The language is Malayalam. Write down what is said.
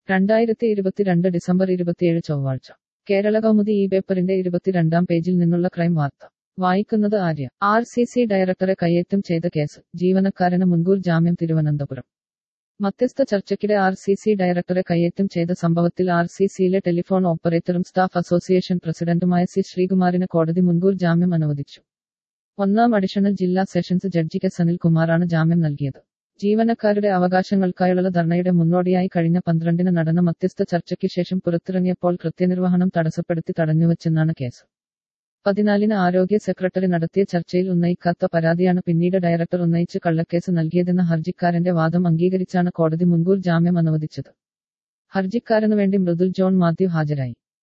രണ്ടായിരത്തി ഇരുപത്തിരണ്ട് ഡിസംബർ ഇരുപത്തിയേഴ് ചൊവ്വാഴ്ച കേരള കൗമുദി ഈ പേപ്പറിന്റെ ഇരുപത്തിരണ്ടാം പേജിൽ നിന്നുള്ള ക്രൈം വാർത്ത വായിക്കുന്നത് ആര്യ ആർ സി സി ഡയറക്ടറെ കയ്യേറ്റം ചെയ്ത കേസ് ജീവനക്കാരന് മുൻകൂർ ജാമ്യം തിരുവനന്തപുരം മധ്യസ്ഥ ചർച്ചയ്ക്കിടെ ആർ സി സി ഡയറക്ടറെ കയ്യേറ്റം ചെയ്ത സംഭവത്തിൽ ആർ സി സിയിലെ ടെലിഫോൺ ഓപ്പറേറ്ററും സ്റ്റാഫ് അസോസിയേഷൻ പ്രസിഡന്റുമായ സി ശ്രീകുമാറിന് കോടതി മുൻകൂർ ജാമ്യം അനുവദിച്ചു ഒന്നാം അഡീഷണൽ ജില്ലാ സെഷൻസ് ജഡ്ജി കെ സനിൽ കുമാറാണ് ജാമ്യം നൽകിയത് ജീവനക്കാരുടെ അവകാശങ്ങൾക്കായുള്ള ധർണയുടെ മുന്നോടിയായി കഴിഞ്ഞ പന്ത്രണ്ടിന് നടന്ന മധ്യസ്ഥ ചർച്ചയ്ക്ക് ശേഷം പുറത്തിറങ്ങിയപ്പോൾ കൃത്യനിർവഹണം തടസ്സപ്പെടുത്തി തടഞ്ഞുവച്ചെന്നാണ് കേസ് പതിനാലിന് ആരോഗ്യ സെക്രട്ടറി നടത്തിയ ചർച്ചയിൽ ഉന്നയിക്കാത്ത പരാതിയാണ് പിന്നീട് ഡയറക്ടർ ഉന്നയിച്ച് കള്ളക്കേസ് നൽകിയതെന്ന ഹർജിക്കാരന്റെ വാദം അംഗീകരിച്ചാണ് കോടതി മുൻകൂർ ജാമ്യം അനുവദിച്ചത് ഹർജിക്കാരനു വേണ്ടി മൃദുൽ ജോൺ മാത്യു ഹാജരായി